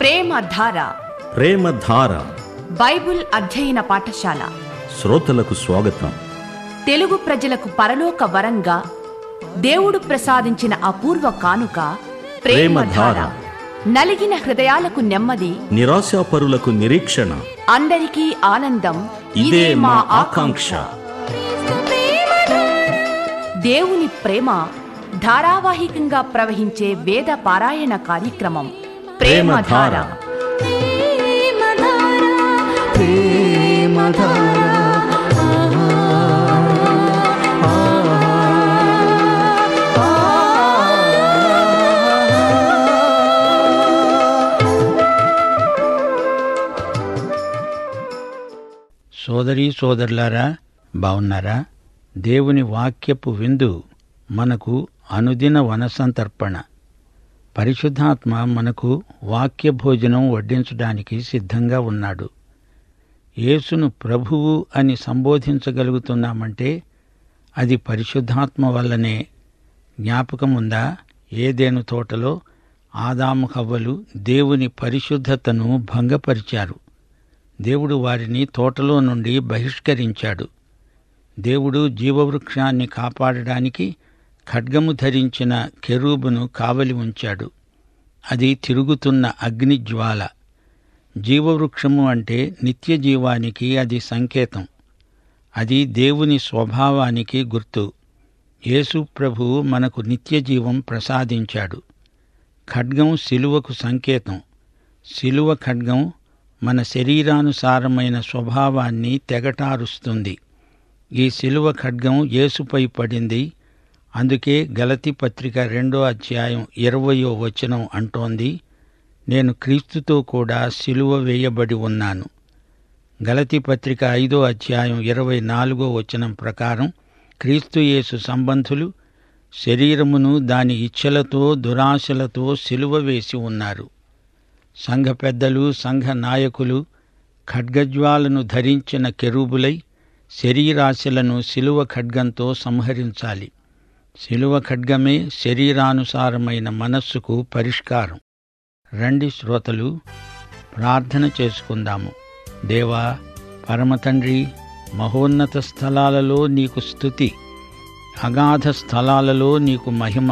ప్రేమధార ప్రేమధార Bible అధ్యయన పాఠశాల శ్రోతలకు స్వాగతం తెలుగు ప్రజలకు పరలోక వరంగా దేవుడు ప్రసాదించిన అపూర్వ కానుక ప్రేమధార ప్రేమధార. నలిగిన హృదయాలకు నెమ్మది నిరాశాపరులకు నిరీక్షణ అందరికీ ఆనందం ఇదే మా ఆకాంక్ష దేవుని ప్రేమ ధారావాహికంగా ప్రవహించే వేద పారాయణ కార్యక్రమం ప్రేమధార ప్రేమధార. సోదరీ సోదరులారా బావున్నారా దేవుని వాక్యపు విందు మనకు అనుదిన వనసంతర్పణ పరిశుద్ధాత్మ మనకు వాక్య భోజనం వడ్డించడానికి సిద్ధంగా ఉన్నాడు యేసును ప్రభువు అని సంబోధించగలుగుతున్నామంటే అది పరిశుద్ధాత్మ వల్లనే జ్ఞాపకముందా ఏదేను తోటలో ఆదాము హవ్వలు దేవుని పరిశుద్ధతను భంగపరిచారు దేవుడు వారిని తోటలో నుండి బహిష్కరించాడు దేవుడు జీవవృక్షాన్ని కాపాడడానికి ఖడ్గము ధరించిన కెరూబును కావలి ఉంచాడు అది తిరుగుతున్న అగ్నిజ్వాల జీవవృక్షము అంటే నిత్య జీవానికి అది సంకేతం అది దేవుని స్వభావానికి గుర్తు యేసు ప్రభువు మనకు నిత్య జీవం ప్రసాదించాడు ఖడ్గం శిలువకు సంకేతం శిలువ ఖడ్గం మన శరీరానుసారమైన స్వభావాన్ని తెగటారుస్తుంది ఈ శిలువ ఖడ్గం యేసుపై పడింది అందుకే గలతి పత్రిక రెండో అధ్యాయం ఇరవయో వచనం అంటోంది నేను క్రీస్తుతో కూడా శిలువ వేయబడి ఉన్నాను గలతి పత్రిక ఐదో అధ్యాయం ఇరవై నాలుగో వచనం ప్రకారం క్రీస్తు యేసు సంబంధులు శరీరమును దాని ఇచ్ఛలతో దురాశలతో సిలువ వేసి ఉన్నారు సంఘ పెద్దలు సంఘ నాయకులు ఖడ్గజ్వాలను ధరించిన కెరూబులై శరీరాశలను శిలువ ఖడ్గంతో సంహరించాలి శిలువ ఖడ్గమే శరీరానుసారమైన మనస్సుకు పరిష్కారం రండి శ్రోతలు ప్రార్థన చేసుకుందాము దేవా పరమతండ్రి మహోన్నత స్థలాలలో నీకు స్తుతి అగాధ స్థలాలలో నీకు మహిమ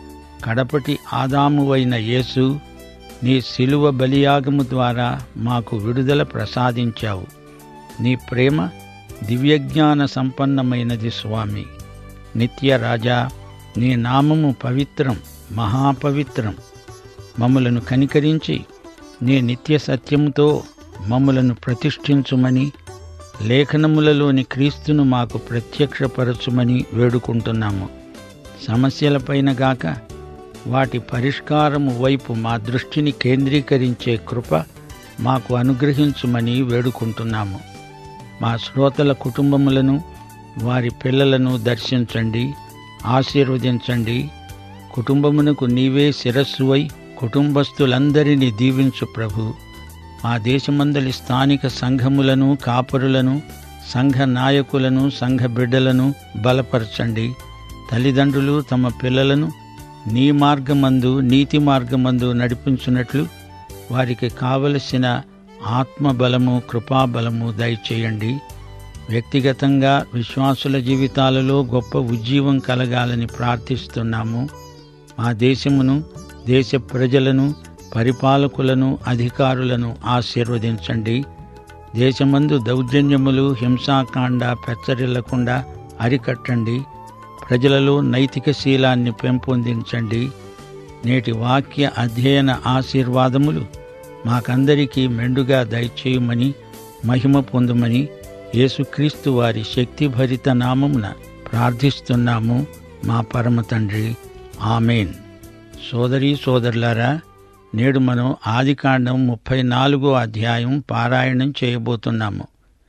కడపటి ఆదామువైన యేసు నీ శిలువ బలియాగము ద్వారా మాకు విడుదల ప్రసాదించావు నీ ప్రేమ దివ్యజ్ఞాన సంపన్నమైనది స్వామి నిత్య రాజా నీ నామము పవిత్రం మహాపవిత్రం మమ్ములను కనికరించి నీ నిత్య సత్యముతో మమ్ములను ప్రతిష్ఠించుమని లేఖనములలోని క్రీస్తును మాకు ప్రత్యక్షపరచుమని వేడుకుంటున్నాము సమస్యలపైన గాక వాటి పరిష్కారము వైపు మా దృష్టిని కేంద్రీకరించే కృప మాకు అనుగ్రహించుమని వేడుకుంటున్నాము మా శ్రోతల కుటుంబములను వారి పిల్లలను దర్శించండి ఆశీర్వదించండి కుటుంబమునకు నీవే శిరస్సువై కుటుంబస్తులందరినీ దీవించు ప్రభు మా దేశమందలి స్థానిక సంఘములను కాపరులను సంఘ నాయకులను సంఘ బిడ్డలను బలపరచండి తల్లిదండ్రులు తమ పిల్లలను నీ మార్గమందు నీతి మార్గమందు నడిపించున్నట్లు వారికి కావలసిన ఆత్మబలము కృపాబలము దయచేయండి వ్యక్తిగతంగా విశ్వాసుల జీవితాలలో గొప్ప ఉజ్జీవం కలగాలని ప్రార్థిస్తున్నాము మా దేశమును దేశ ప్రజలను పరిపాలకులను అధికారులను ఆశీర్వదించండి దేశమందు దౌర్జన్యములు హింసాకాండ పెచ్చరిల్లకుండా అరికట్టండి ప్రజలలో నైతిక శీలాన్ని పెంపొందించండి నేటి వాక్య అధ్యయన ఆశీర్వాదములు మాకందరికీ మెండుగా దయచేయమని మహిమ పొందుమని యేసుక్రీస్తు వారి శక్తిభరిత నామమున ప్రార్థిస్తున్నాము మా పరమ తండ్రి ఆమెన్ సోదరీ సోదరులారా నేడు మనం ఆదికాండం ముప్పై నాలుగో అధ్యాయం పారాయణం చేయబోతున్నాము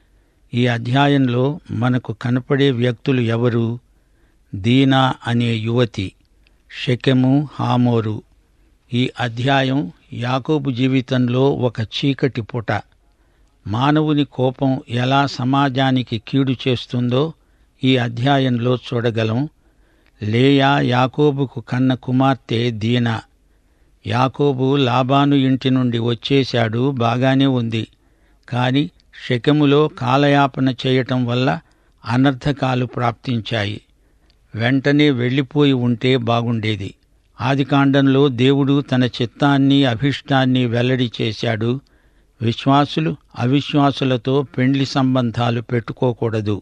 ఈ అధ్యాయంలో మనకు కనపడే వ్యక్తులు ఎవరు దీనా అనే యువతి షెకెము హామోరు ఈ అధ్యాయం యాకోబు జీవితంలో ఒక చీకటి పుట మానవుని కోపం ఎలా సమాజానికి కీడు చేస్తుందో ఈ అధ్యాయంలో చూడగలం లేయా యాకోబుకు కన్న కుమార్తె దీనా యాకోబు లాబాను ఇంటి నుండి వచ్చేశాడు బాగానే ఉంది కాని శకెములో కాలయాపన చేయటం వల్ల అనర్థకాలు ప్రాప్తించాయి వెంటనే వెళ్ళిపోయి ఉంటే బాగుండేది ఆదికాండంలో దేవుడు తన చిత్తాన్ని అభిష్టాన్ని వెల్లడి చేశాడు విశ్వాసులు అవిశ్వాసులతో పెండ్లి సంబంధాలు పెట్టుకోకూడదు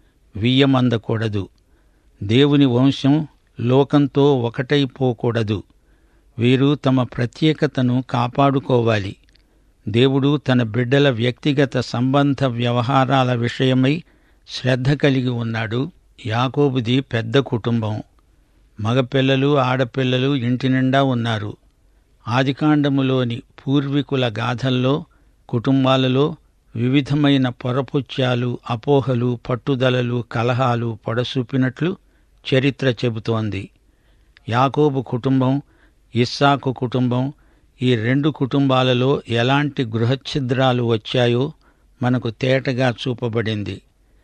వియ్యమందకూడదు దేవుని వంశం లోకంతో ఒకటైపోకూడదు వీరు తమ ప్రత్యేకతను కాపాడుకోవాలి దేవుడు తన బిడ్డల వ్యక్తిగత సంబంధ వ్యవహారాల విషయమై శ్రద్ధ కలిగి ఉన్నాడు యాకోబుది పెద్ద కుటుంబం మగపిల్లలు ఆడపిల్లలు ఇంటి నిండా ఉన్నారు ఆదికాండములోని పూర్వీకుల గాథల్లో కుటుంబాలలో వివిధమైన పొరపుత్యాలు అపోహలు పట్టుదలలు కలహాలు పొడసూపినట్లు చరిత్ర చెబుతోంది యాకోబు కుటుంబం ఇస్సాకు కుటుంబం ఈ రెండు కుటుంబాలలో ఎలాంటి గృహఛిద్రాలు వచ్చాయో మనకు తేటగా చూపబడింది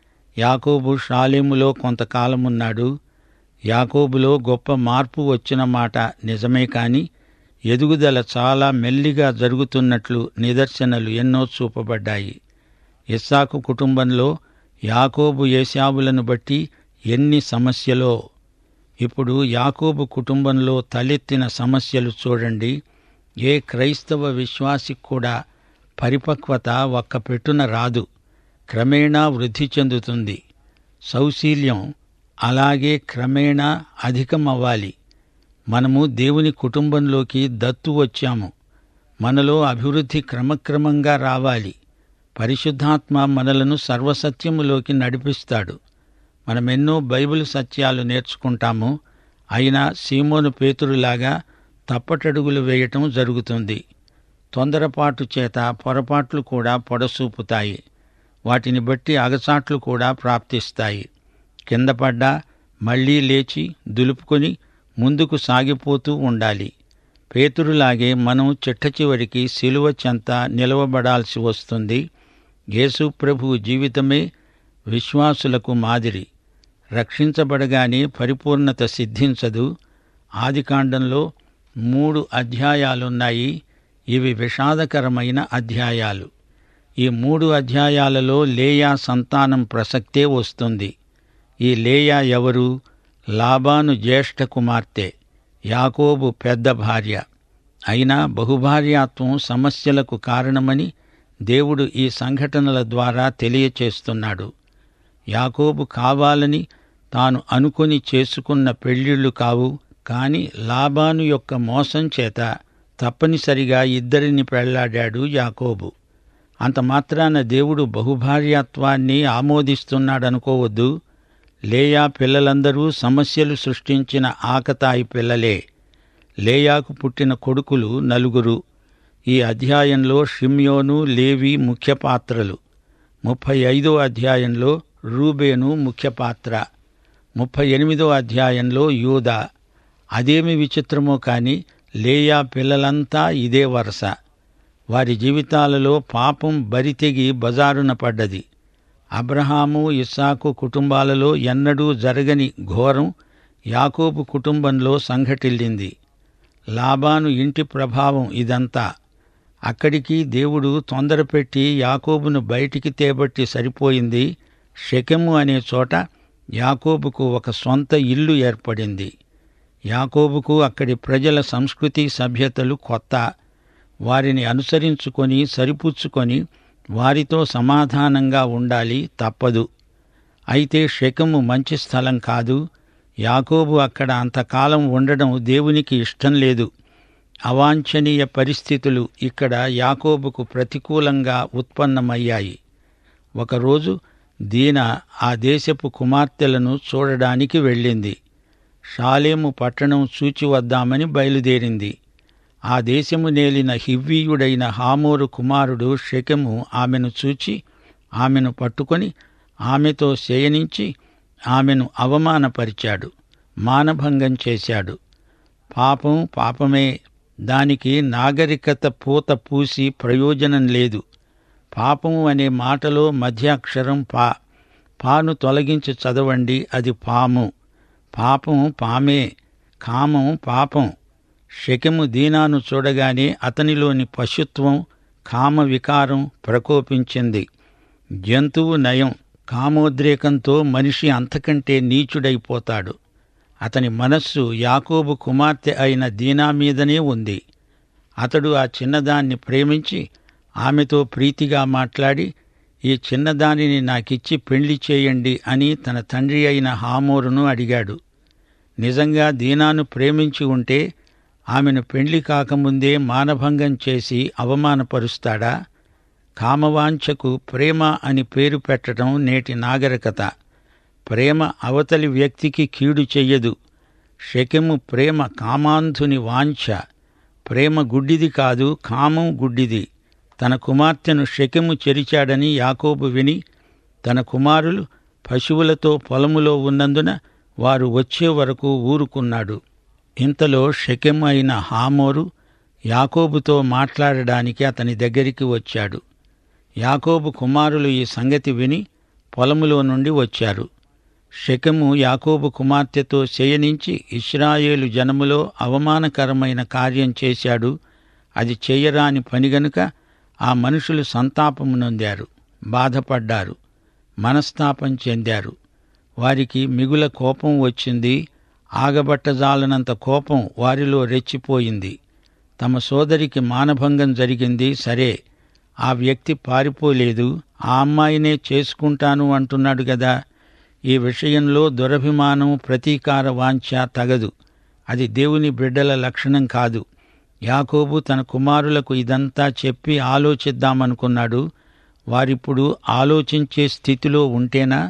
యాకోబు షాలేములో కొంతకాలమున్నాడు యాకోబులో గొప్ప మార్పు వచ్చిన మాట నిజమే కాని ఎదుగుదల చాలా మెల్లిగా జరుగుతున్నట్లు నిదర్శనలు ఎన్నో చూపబడ్డాయి ఇస్సాకు కుటుంబంలో యాకోబు ఏశాబులను బట్టి ఎన్ని సమస్యలో ఇప్పుడు యాకోబు కుటుంబంలో తలెత్తిన సమస్యలు చూడండి ఏ క్రైస్తవ విశ్వాసికి కూడా పరిపక్వత ఒక్క పెట్టున రాదు క్రమేణా వృద్ధి చెందుతుంది సౌశీల్యం అలాగే క్రమేణా అధికమవ్వాలి మనము దేవుని కుటుంబంలోకి దత్తు వచ్చాము మనలో అభివృద్ధి క్రమక్రమంగా రావాలి పరిశుద్ధాత్మ మనలను సర్వసత్యములోకి నడిపిస్తాడు మనమెన్నో బైబిల్ సత్యాలు నేర్చుకుంటాము అయినా సీమోను పేతురులాగా తప్పటడుగులు వేయటం జరుగుతుంది తొందరపాటు చేత పొరపాట్లు కూడా పొడసూపుతాయి వాటిని బట్టి అగచాట్లు కూడా ప్రాప్తిస్తాయి కింద పడ్డా మళ్లీ లేచి దులుపుకొని ముందుకు సాగిపోతూ ఉండాలి పేతురులాగే మనం చిట్ట చివరికి శిలువ చెంత నిలవబడాల్సి వస్తుంది యేసు ప్రభువు జీవితమే విశ్వాసులకు మాదిరి రక్షించబడగానే పరిపూర్ణత సిద్ధించదు ఆదికాండంలో మూడు అధ్యాయాలున్నాయి ఇవి విషాదకరమైన అధ్యాయాలు ఈ మూడు అధ్యాయాలలో లేయా సంతానం ప్రసక్తే వస్తుంది ఈ లేయా ఎవరు లాబాను జ్యేష్ఠ కుమార్తె యాకోబు పెద్ద భార్య అయినా బహుభార్యాత్వం సమస్యలకు కారణమని దేవుడు ఈ సంఘటనల ద్వారా తెలియచేస్తున్నాడు యాకోబు కావాలని తాను అనుకొని చేసుకున్న పెళ్లిళ్లు కావు కాని లాబాను యొక్క మోసం చేత తప్పనిసరిగా ఇద్దరిని పెళ్లాడాడు యాకోబు అంత మాత్రాన దేవుడు బహుభార్యాత్వాన్ని ఆమోదిస్తున్నాడనుకోవద్దు లేయా పిల్లలందరూ సమస్యలు సృష్టించిన ఆకతాయి పిల్లలే లేయాకు పుట్టిన కొడుకులు నలుగురు ఈ అధ్యాయంలో షిమ్యోను లేవి ముఖ్య పాత్రలు ముప్పై ఐదో అధ్యాయంలో రూబేను ముఖ్య పాత్ర ముప్పై ఎనిమిదో అధ్యాయంలో యూదా అదేమి విచిత్రమో కాని లేయా పిల్లలంతా ఇదే వరస వారి జీవితాలలో పాపం బరితెగి బజారున పడ్డది అబ్రహాము ఇస్సాకు కుటుంబాలలో ఎన్నడూ జరగని ఘోరం యాకోబు కుటుంబంలో సంఘటిల్లింది లాబాను ఇంటి ప్రభావం ఇదంతా అక్కడికి దేవుడు తొందరపెట్టి యాకోబును బయటికి తేబట్టి సరిపోయింది షెకెము అనే చోట యాకోబుకు ఒక సొంత ఇల్లు ఏర్పడింది యాకోబుకు అక్కడి ప్రజల సంస్కృతి సభ్యతలు కొత్త వారిని అనుసరించుకొని సరిపుచ్చుకొని వారితో సమాధానంగా ఉండాలి తప్పదు అయితే షెకము మంచి స్థలం కాదు యాకోబు అక్కడ అంతకాలం ఉండడం దేవునికి ఇష్టం లేదు అవాంఛనీయ పరిస్థితులు ఇక్కడ యాకోబుకు ప్రతికూలంగా ఉత్పన్నమయ్యాయి ఒకరోజు దీన ఆ దేశపు కుమార్తెలను చూడడానికి వెళ్ళింది షాలేము పట్టణం చూచి వద్దామని బయలుదేరింది ఆ దేశము నేలిన హివ్వీయుడైన హామోరు కుమారుడు షెకెము ఆమెను చూచి ఆమెను పట్టుకొని ఆమెతో శయనించి ఆమెను అవమానపరిచాడు మానభంగం చేశాడు పాపం పాపమే దానికి నాగరికత పూత పూసి ప్రయోజనం లేదు పాపము అనే మాటలో మధ్యాక్షరం పా పాను తొలగించి చదవండి అది పాము పాపం పామే కామం పాపం షెకెము దీనాను చూడగానే అతనిలోని పశుత్వం కామ వికారం ప్రకోపించింది జంతువు నయం కామోద్రేకంతో మనిషి అంతకంటే నీచుడైపోతాడు అతని మనస్సు యాకోబు కుమార్తె అయిన దీనా మీదనే ఉంది అతడు ఆ చిన్నదాన్ని ప్రేమించి ఆమెతో ప్రీతిగా మాట్లాడి ఈ చిన్నదానిని నాకిచ్చి పెళ్లి చేయండి అని తన తండ్రి అయిన హామోరును అడిగాడు నిజంగా దీనాను ప్రేమించి ఉంటే ఆమెను పెళ్లి కాకముందే మానభంగం చేసి అవమానపరుస్తాడా కామవాంఛకు ప్రేమ అని పేరు పెట్టడం నేటి నాగరికత ప్రేమ అవతలి వ్యక్తికి కీడు చెయ్యదు షెకెము ప్రేమ కామాంధుని వాంఛ ప్రేమ గుడ్డిది కాదు కామం గుడ్డిది తన కుమార్తెను షెకెము చెరిచాడని యాకోబు విని తన కుమారులు పశువులతో పొలములో ఉన్నందున వారు వచ్చే వరకు ఊరుకున్నాడు ఇంతలో షెకెము అయిన హామోరు యాకోబుతో మాట్లాడడానికి అతని దగ్గరికి వచ్చాడు యాకోబు కుమారులు ఈ సంగతి విని పొలములో నుండి వచ్చారు షెకెము యాకోబు కుమార్తెతో శయనించి ఇస్రాయేలు జనములో అవమానకరమైన కార్యం చేశాడు అది చెయ్యరాని పని గనుక ఆ మనుషులు సంతాపము నొందారు బాధపడ్డారు మనస్తాపం చెందారు వారికి మిగుల కోపం వచ్చింది ఆగబట్టజాలనంత కోపం వారిలో రెచ్చిపోయింది తమ సోదరికి మానభంగం జరిగింది సరే ఆ వ్యక్తి పారిపోలేదు ఆ అమ్మాయినే చేసుకుంటాను అంటున్నాడు గదా ఈ విషయంలో దురభిమానం ప్రతీకార వాంఛ తగదు అది దేవుని బిడ్డల లక్షణం కాదు యాకోబు తన కుమారులకు ఇదంతా చెప్పి ఆలోచిద్దామనుకున్నాడు వారిప్పుడు ఆలోచించే స్థితిలో ఉంటేనా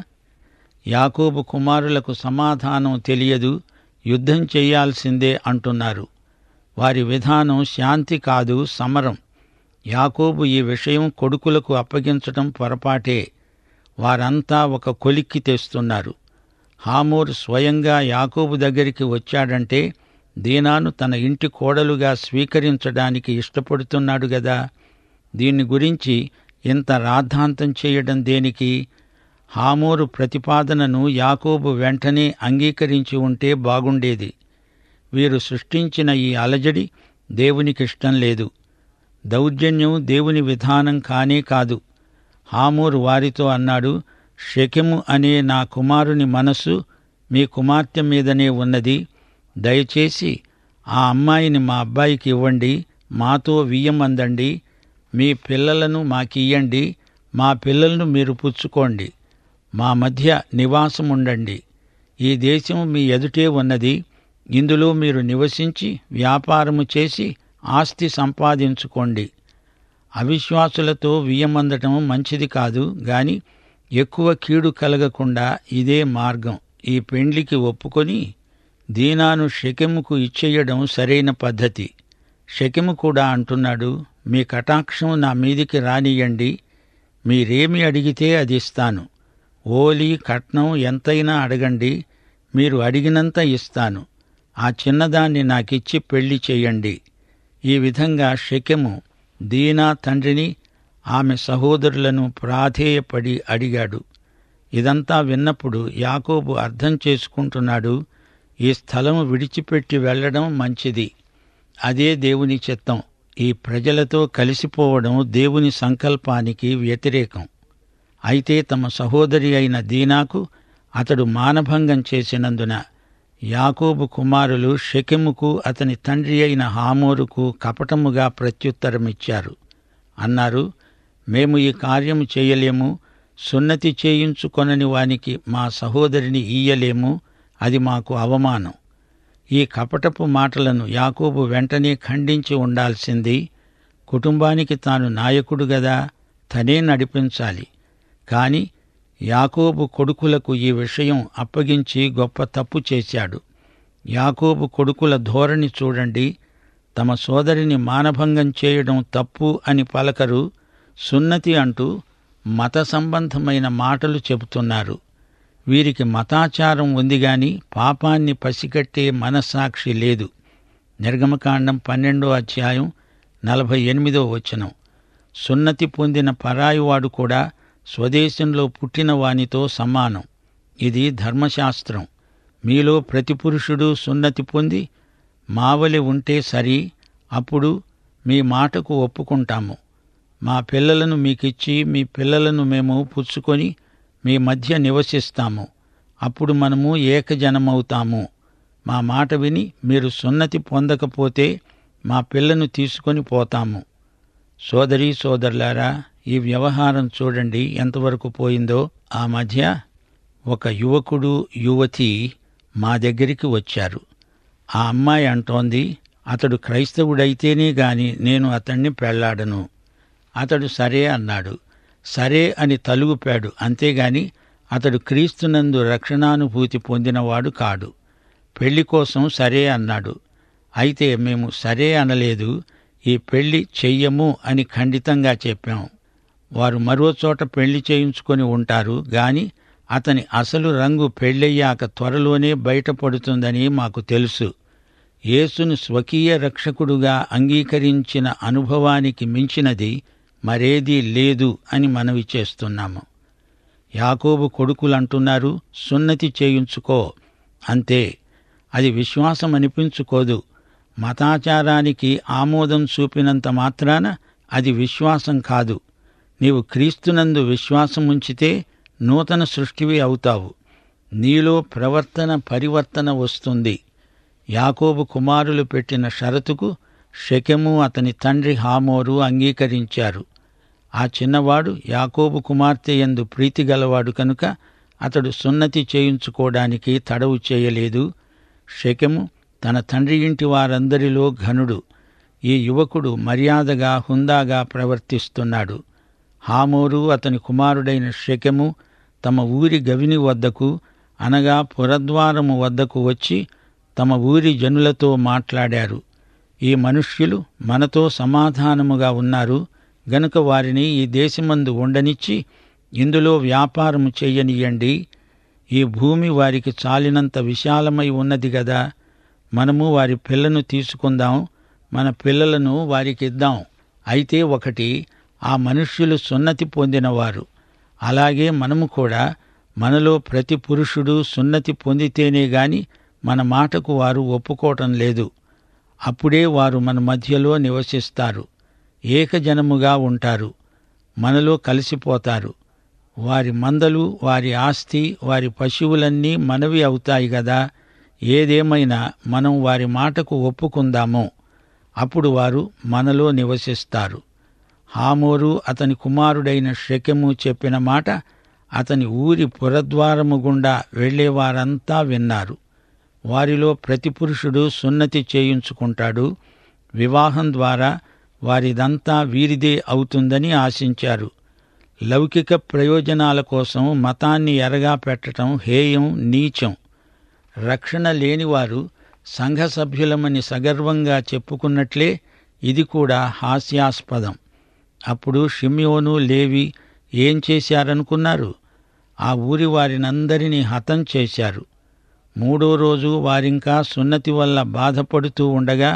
యాకోబు కుమారులకు సమాధానం తెలియదు యుద్ధం చేయాల్సిందే అంటున్నారు వారి విధానం శాంతి కాదు సమరం యాకోబు ఈ విషయం కొడుకులకు అప్పగించటం పొరపాటే వారంతా ఒక కొలిక్కి తెస్తున్నారు హామోర్ స్వయంగా యాకోబు దగ్గరికి వచ్చాడంటే దీనాను తన ఇంటి కోడలుగా స్వీకరించడానికి ఇష్టపడుతున్నాడు గదా దీన్ని గురించి ఇంత రాద్ధాంతం చేయడం దేనికి హామోరు ప్రతిపాదనను యాకోబు వెంటనే అంగీకరించి ఉంటే బాగుండేది వీరు సృష్టించిన ఈ అలజడి దేవునికిష్టం లేదు దౌర్జన్యం దేవుని విధానం కానే కాదు హామూరు వారితో అన్నాడు షెకెము అనే నా కుమారుని మనసు మీ కుమార్తె మీదనే ఉన్నది దయచేసి ఆ అమ్మాయిని మా అబ్బాయికి ఇవ్వండి మాతో వియ్యమందండి మీ పిల్లలను మాకియ్యండి మా పిల్లలను మీరు పుచ్చుకోండి మా మధ్య నివాసం ఉండండి ఈ దేశం మీ ఎదుటే ఉన్నది ఇందులో మీరు నివసించి వ్యాపారము చేసి ఆస్తి సంపాదించుకోండి అవిశ్వాసులతో వియ్యమందటం మంచిది కాదు గాని ఎక్కువ కీడు కలగకుండా ఇదే మార్గం ఈ పెండ్లికి ఒప్పుకొని దీనాను షెకెముకు ఇచ్చేయడం సరైన పద్ధతి షెకెము కూడా అంటున్నాడు మీ కటాక్షం నా మీదికి రానియండి మీరేమి అడిగితే అది ఇస్తాను ఓలి కట్నం ఎంతైనా అడగండి మీరు అడిగినంత ఇస్తాను ఆ చిన్నదాన్ని నాకిచ్చి పెళ్లి చెయ్యండి ఈ విధంగా షెకెము దీనా తండ్రిని ఆమె సహోదరులను ప్రాధేయపడి అడిగాడు ఇదంతా విన్నప్పుడు యాకోబు అర్థం చేసుకుంటున్నాడు ఈ స్థలం విడిచిపెట్టి వెళ్ళడం మంచిది అదే దేవుని చిత్తం ఈ ప్రజలతో కలిసిపోవడం దేవుని సంకల్పానికి వ్యతిరేకం అయితే తమ సహోదరి అయిన దీనాకు అతడు మానభంగం చేసినందున యాకోబు కుమారులు షెకెముకు అతని తండ్రి అయిన హామోరుకు కపటముగా ప్రత్యుత్తరమిచ్చారు అన్నారు మేము ఈ కార్యము చేయలేము సున్నతి చేయించుకొనని వానికి మా సహోదరిని ఈయలేము అది మాకు అవమానం ఈ కపటపు మాటలను యాకోబు వెంటనే ఖండించి ఉండాల్సింది కుటుంబానికి తాను నాయకుడు గదా తనే నడిపించాలి కాని యాకోబు కొడుకులకు ఈ విషయం అప్పగించి గొప్ప తప్పు చేశాడు యాకోబు కొడుకుల ధోరణి చూడండి తమ సోదరిని మానభంగం చేయడం తప్పు అని పలకరు సున్నతి అంటూ మత సంబంధమైన మాటలు చెబుతున్నారు వీరికి మతాచారం ఉంది గాని పాపాన్ని పసిగట్టే మనస్సాక్షి లేదు నిర్గమకాండం పన్నెండో అధ్యాయం నలభై ఎనిమిదో వచనం సున్నతి పొందిన పరాయివాడు కూడా స్వదేశంలో పుట్టిన వానితో సమానం ఇది ధర్మశాస్త్రం మీలో ప్రతి పురుషుడు సున్నతి పొంది మావలి ఉంటే సరి అప్పుడు మీ మాటకు ఒప్పుకుంటాము మా పిల్లలను మీకిచ్చి మీ పిల్లలను మేము పుచ్చుకొని మీ మధ్య నివసిస్తాము అప్పుడు మనము ఏకజనమవుతాము మా మాట విని మీరు సున్నతి పొందకపోతే మా పిల్లను తీసుకొని పోతాము సోదరీ సోదరులారా ఈ వ్యవహారం చూడండి ఎంతవరకు పోయిందో ఆ మధ్య ఒక యువకుడు యువతి మా దగ్గరికి వచ్చారు ఆ అమ్మాయి అంటోంది అతడు క్రైస్తవుడైతేనే గాని నేను అతణ్ణి పెళ్లాడను అతడు సరే అన్నాడు సరే అని తలుగుపాడు అంతేగాని అతడు క్రీస్తునందు రక్షణానుభూతి పొందినవాడు కాడు పెళ్లి కోసం సరే అన్నాడు అయితే మేము సరే అనలేదు ఈ పెళ్లి చెయ్యము అని ఖండితంగా చెప్పాం వారు మరో చోట పెళ్లి చేయించుకొని ఉంటారు గాని అతని అసలు రంగు పెళ్ళయ్యాక త్వరలోనే బయటపడుతుందని మాకు తెలుసు యేసును స్వకీయ రక్షకుడుగా అంగీకరించిన అనుభవానికి మించినది మరేదీ లేదు అని మనవి చేస్తున్నాము యాకోబు కొడుకులంటున్నారు సున్నతి చేయించుకో అంతే అది విశ్వాసం అనిపించుకోదు మతాచారానికి ఆమోదం చూపినంత మాత్రాన అది విశ్వాసం కాదు నీవు క్రీస్తునందు విశ్వాసం ఉంచితే నూతన సృష్టివి అవుతావు నీలో ప్రవర్తన పరివర్తన వస్తుంది యాకోబు కుమారులు పెట్టిన షరతుకు షెకెము అతని తండ్రి హామోరు అంగీకరించారు ఆ చిన్నవాడు యాకోబు కుమార్తె ఎందు ప్రీతి గలవాడు కనుక అతడు సున్నతి చేయించుకోవడానికి తడవు చేయలేదు షెకెము తన తండ్రి ఇంటి వారందరిలో ఘనుడు ఈ యువకుడు మర్యాదగా హుందాగా ప్రవర్తిస్తున్నాడు హామోరు అతని కుమారుడైన షెకెము తమ ఊరి గవిని వద్దకు అనగా పురద్వారము వద్దకు వచ్చి తమ ఊరి జనులతో మాట్లాడారు ఈ మనుష్యులు మనతో సమాధానముగా ఉన్నారు గనుక వారిని ఈ దేశమందు ఉండనిచ్చి ఇందులో వ్యాపారము చెయ్యనియండి ఈ భూమి వారికి చాలినంత విశాలమై ఉన్నది గదా మనము వారి పిల్లను తీసుకుందాం మన పిల్లలను వారికిద్దాం అయితే ఒకటి ఆ మనుష్యులు సున్నతి పొందినవారు అలాగే మనము కూడా మనలో ప్రతి పురుషుడు సున్నతి పొందితేనే గాని మన మాటకు వారు ఒప్పుకోవటం లేదు అప్పుడే వారు మన మధ్యలో నివసిస్తారు ఏకజనముగా ఉంటారు మనలో కలిసిపోతారు వారి మందలు వారి ఆస్తి వారి పశువులన్నీ మనవి అవుతాయి గదా ఏదేమైనా మనం వారి మాటకు ఒప్పుకుందాము అప్పుడు వారు మనలో నివసిస్తారు హామోరు అతని కుమారుడైన షెకెము చెప్పిన మాట అతని ఊరి పురద్వారము గుండా వెళ్లేవారంతా విన్నారు వారిలో ప్రతి పురుషుడు సున్నతి చేయించుకుంటాడు వివాహం ద్వారా వారిదంతా వీరిదే అవుతుందని ఆశించారు లౌకిక ప్రయోజనాల కోసం మతాన్ని ఎరగా పెట్టడం హేయం నీచం రక్షణ లేనివారు సంఘ సభ్యులమని సగర్వంగా చెప్పుకున్నట్లే ఇది కూడా హాస్యాస్పదం అప్పుడు షిమ్యోను లేవి ఏం చేశారనుకున్నారు ఆ ఊరి వారినందరినీ హతం చేశారు మూడో రోజు వారింకా సున్నతి వల్ల బాధపడుతూ ఉండగా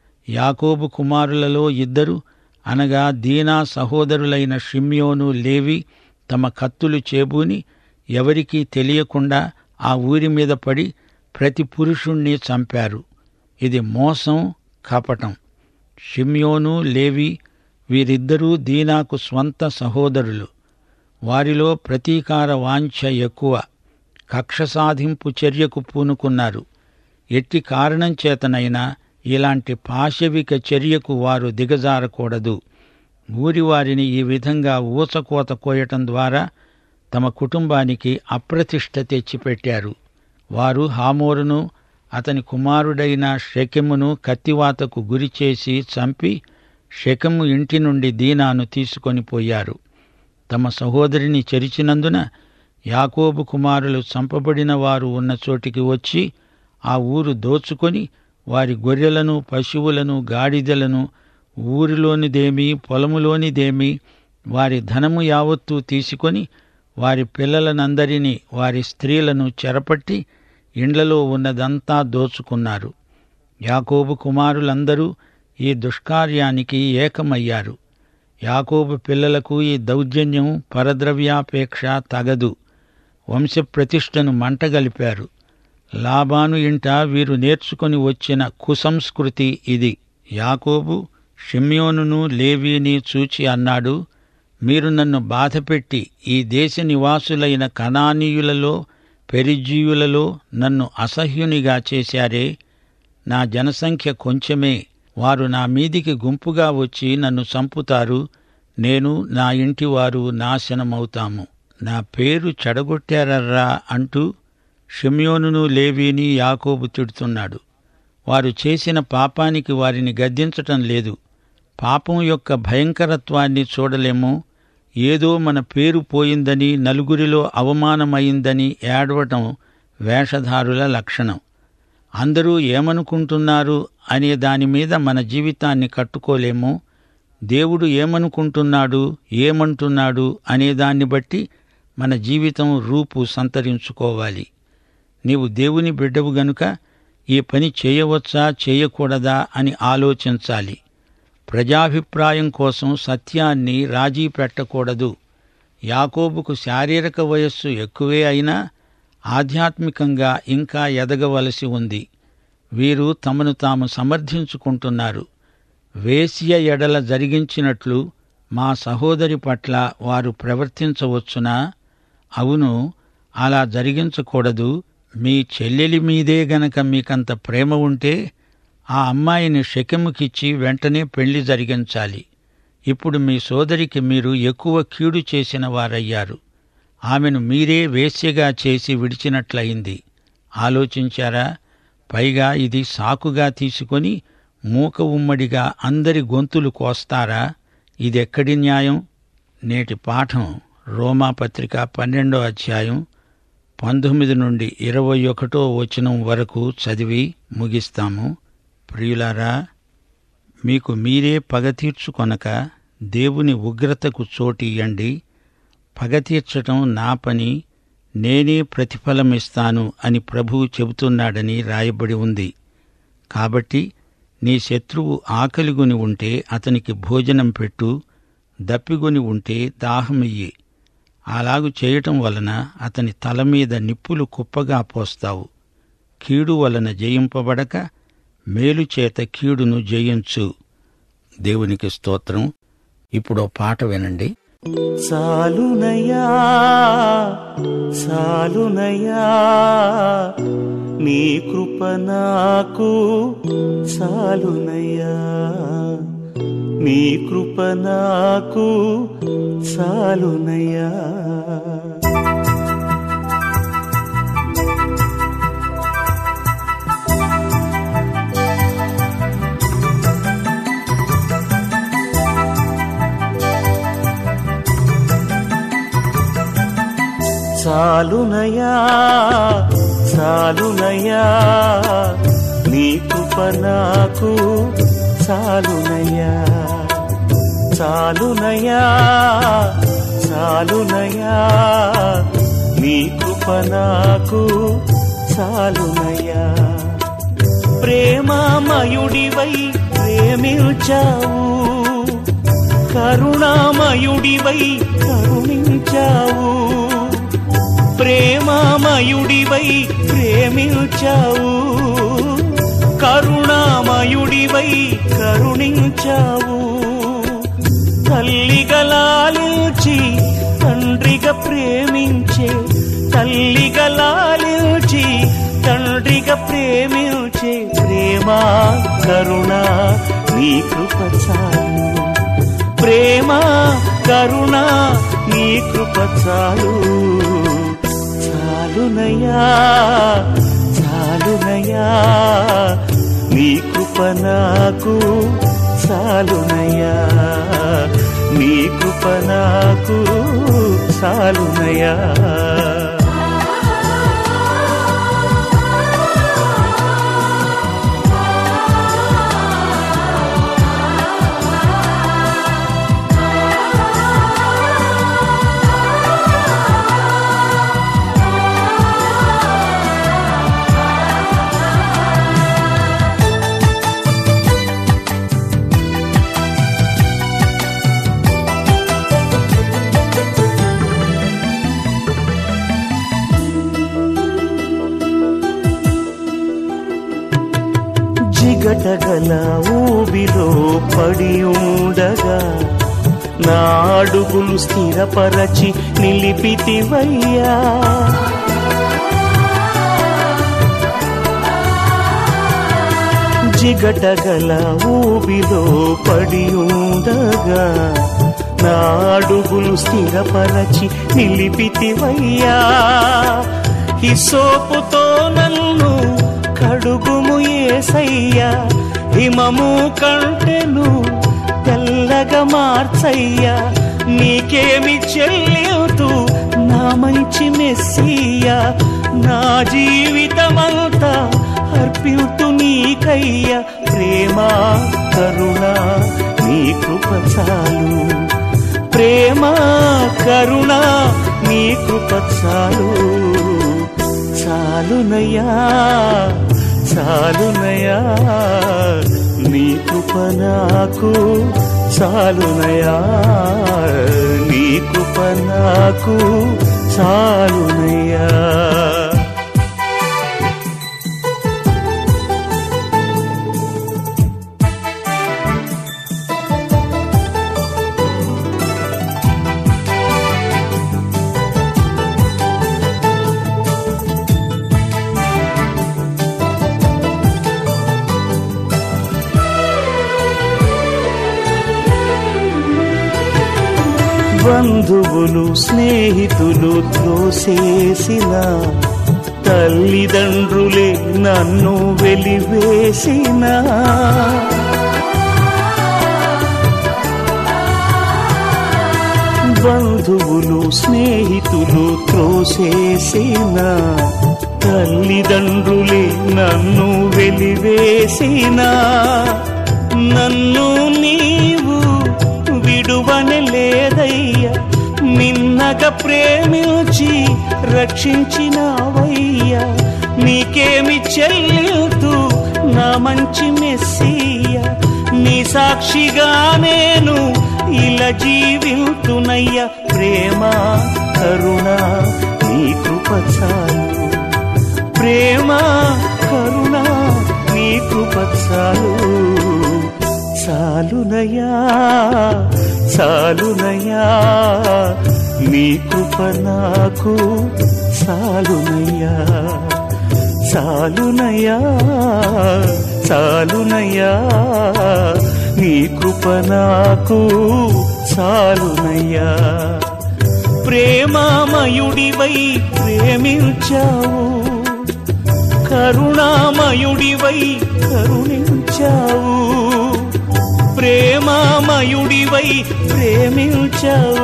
యాకోబు కుమారులలో ఇద్దరు అనగా దీనా సహోదరులైన షిమ్యోను లేవి తమ కత్తులు చేబూని ఎవరికీ తెలియకుండా ఆ ఊరి మీద పడి ప్రతి పురుషుణ్ణి చంపారు ఇది మోసం కపటం షిమ్యోను లేవి వీరిద్దరూ దీనాకు స్వంత సహోదరులు వారిలో ప్రతీకార వాంఛ ఎక్కువ కక్ష సాధింపు చర్యకు పూనుకున్నారు ఎట్టి కారణం చేతనైనా ఇలాంటి పాశవిక చర్యకు వారు దిగజారకూడదు ఊరి వారిని ఈ విధంగా ఊచకోత కోయటం ద్వారా తమ కుటుంబానికి అప్రతిష్ట తెచ్చిపెట్టారు వారు హామోరును అతని కుమారుడైన షెకెమును కత్తివాతకు గురిచేసి చంపి షెకెము ఇంటి నుండి దీనాను తీసుకొని పోయారు తమ సహోదరిని చెరిచినందున యాకోబు కుమారులు చంపబడిన వారు ఉన్న చోటికి వచ్చి ఆ ఊరు దోచుకొని వారి గొర్రెలను పశువులను గాడిదలను ఊరిలోనిదేమి పొలములోనిదేమి వారి ధనము యావత్తూ తీసుకొని వారి పిల్లలనందరినీ వారి స్త్రీలను చెరపట్టి ఇండ్లలో ఉన్నదంతా దోచుకున్నారు యాకోబు కుమారులందరూ ఈ దుష్కార్యానికి ఏకమయ్యారు యాకోబు పిల్లలకు ఈ దౌర్జన్యం పరద్రవ్యాపేక్ష తగదు వంశప్రతిష్టను మంటగలిపారు లాబాను ఇంట వీరు నేర్చుకొని వచ్చిన కుసంస్కృతి ఇది యాకోబు షిమ్యోనును లేవీని చూచి అన్నాడు మీరు నన్ను బాధపెట్టి ఈ దేశ నివాసులైన కనానీయులలో పెరిజీయులలో నన్ను అసహ్యునిగా చేశారే నా జనసంఖ్య కొంచెమే వారు నా మీదికి గుంపుగా వచ్చి నన్ను చంపుతారు నేను నా ఇంటివారు నాశనమవుతాము నా పేరు చెడగొట్టారర్రా అంటూ షిమ్యోనును లేవీని యాకోబు తిడుతున్నాడు వారు చేసిన పాపానికి వారిని గద్దించటం లేదు పాపం యొక్క భయంకరత్వాన్ని చూడలేము ఏదో మన పేరు పోయిందని నలుగురిలో అవమానమైందని ఏడవటం వేషధారుల లక్షణం అందరూ ఏమనుకుంటున్నారు అనే దాని మీద మన జీవితాన్ని కట్టుకోలేము దేవుడు ఏమనుకుంటున్నాడు ఏమంటున్నాడు అనే దాన్ని బట్టి మన జీవితం రూపు సంతరించుకోవాలి నీవు దేవుని బిడ్డవు గనుక ఈ పని చేయవచ్చా చేయకూడదా అని ఆలోచించాలి ప్రజాభిప్రాయం కోసం సత్యాన్ని రాజీ పెట్టకూడదు యాకోబుకు శారీరక వయస్సు ఎక్కువే అయినా ఆధ్యాత్మికంగా ఇంకా ఎదగవలసి ఉంది వీరు తమను తాము సమర్థించుకుంటున్నారు వేశ్య ఎడల జరిగించినట్లు మా సహోదరి పట్ల వారు ప్రవర్తించవచ్చునా అవును అలా జరిగించకూడదు మీ చెల్లెలి మీదే గనక మీకంత ప్రేమ ఉంటే ఆ అమ్మాయిని షెకెముకిచ్చి వెంటనే పెళ్లి జరిగించాలి ఇప్పుడు మీ సోదరికి మీరు ఎక్కువ కీడు చేసిన వారయ్యారు ఆమెను మీరే వేశ్యగా చేసి విడిచినట్లయింది ఆలోచించారా పైగా ఇది సాకుగా తీసుకొని మూక ఉమ్మడిగా అందరి గొంతులు కోస్తారా ఇదెక్కడి న్యాయం నేటి పాఠం రోమాపత్రిక పన్నెండో అధ్యాయం పంతొమ్మిది నుండి ఇరవై ఒకటో వచనం వరకు చదివి ముగిస్తాము ప్రియులారా మీకు మీరే పగ తీర్చుకొనక దేవుని ఉగ్రతకు చోటియండి పగ తీర్చటం నా పని నేనే ప్రతిఫలమిస్తాను అని ప్రభువు చెబుతున్నాడని రాయబడి ఉంది కాబట్టి నీ శత్రువు ఆకలిగొని ఉంటే అతనికి భోజనం పెట్టు దప్పిగొని ఉంటే దాహమియ్యి అలాగు చేయటం వలన అతని తల మీద నిప్పులు కుప్పగా పోస్తావు కీడు వలన జయింపబడక మేలు చేత కీడును జయించు దేవునికి స్తోత్రం ఇప్పుడు పాట వినండి సాలునయా సాలునయా నీ కృప నాకు సాలునయా నీ కృప నాకు సాలునయా చాలునయా చాలునయా నీ కృప నాకు చాలునయా చాలునయా చాలునయా నీ కృప నాకు చాలునయా ప్రేమామయుడివై ప్రేమించావు కరుణామయుడివై కరుణించావు ప్రేమామయుడివై ప్రేమించావు కరుణామయుడివై కరుణించావు తల్లిగా లాలించి తండ్రిగా ప్రేమించే తల్లిగా లాలించి తండ్రిగా ప్రేమించే ప్రేమ కరుణ నీ కృప చాలు ప్రేమ కరుణ నీ కృప చాలు చాలునయా చాలునయా నీ కృప నాకు చాలునయా నీ కృప నాకు చాలునయా జిగటగల ఊబిలో పడి ఉండగా నా అడుగులు స్థిరపరచి నిలిపితివయ్యా జిగటగల ఊబిలో పడి ఉండగా నా అడుగులు స్థిరపరచి నిలిపితివయ్యా హిసోపుతో నన్ను కడుగుము ఏసయ్యా హిమము కంటెను తెల్లగా మార్చయ్యా నీకేమి చెల్లితూ నా మంచి మెస్సియా నా జీవితమంతా అర్పితు నీకయ్య ప్రేమ కరుణ నీ కృప చాలు ప్రేమ కరుణ నీ కృప చాలు చాలునయ్యా చాలునయ్యా నీ కృప నాకు చాలునయ్యా నీ కృప నాకు చాలునయ్యా బంధువులు స్నేహితులు త్రోసేసిన తల్లిదండ్రులే నన్ను వెలివేసిన బంధువులు స్నేహితులు త్రోసేసిన తల్లిదండ్రులే నన్ను వెలివేసిన నన్ను నీవు విడువని లేదయ్యా నిన్నగ ప్రేమించి రక్షించినావయ్యా నీకేమి చెల్లుతూ నా మంచి మెస్సియ్యా నీ సాక్షిగా నేను ఇలా జీవితునయ్యా ప్రేమ కరుణ నీ కృప చాలు ప్రేమ కరుణ నీ కృప చాలు చాలునయ్యా చాలునయ్యా నీ కృప నాకు చాలునయ్యా చాలునయ్యా చాలునయ్యా నీ కృప నాకు చాలునయ్యా ప్రేమామయుడివై ప్రేమించావు కరుణామయుడివై కరుణించావు ప్రేమామయుడివై ప్రేమించావు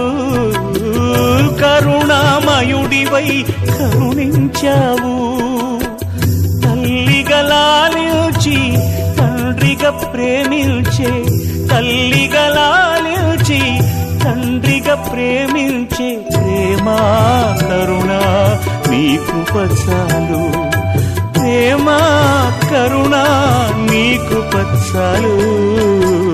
కరుణామయుడివై కరుణించావు తల్లిగా లాలించి తండ్రిగా ప్రేమించే తల్లిగా లాలించి తండ్రిగా ప్రేమించే ప్రేమ కరుణ నీ కృప చాలు ప్రేమ కరుణ నీ కృప చాలు